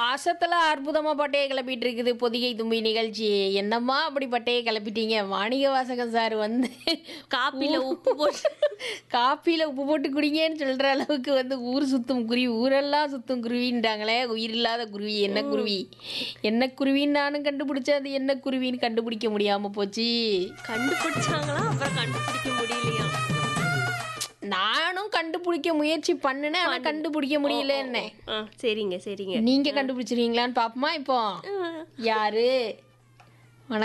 அசத்துல அற்புதமா பட்டையை கிளப்பிட்டு இருக்குது பொதிகை தும்பி நிகழ்ச்சி என்னம்மா அப்படி பட்டையை கிளப்பிட்டீங்க மாணிக வாசகன் சார் வந்து காப்பில உப்பு போட்டு காப்பியில் உப்பு போட்டு குடிங்கன்னு சொல்கிற அளவுக்கு வந்து ஊர் சுத்தும் குருவி ஊரெல்லாம் சுத்தும் குருவின்றாங்களே உயிர் இல்லாத குருவி என்ன குருவி என்ன குருவின்னு நானும் கண்டுபிடிச்சேன் அது என்ன குருவின்னு கண்டுபிடிக்க முடியாமல் போச்சு கண்டுபிடிச்சாங்களா அப்புறம் கண்டுபிடிக்க முடியலையா நானும் கண்டுபிடிக்க முயற்சி பண்ணினேன் ஆனால் கண்டுபிடிக்க முடியல என்ன ஆ சரிங்க சரிங்க நீங்கள் கண்டுபிடிச்சிருவீங்களான்னு பார்ப்போமா இப்போ ஆ, யாரு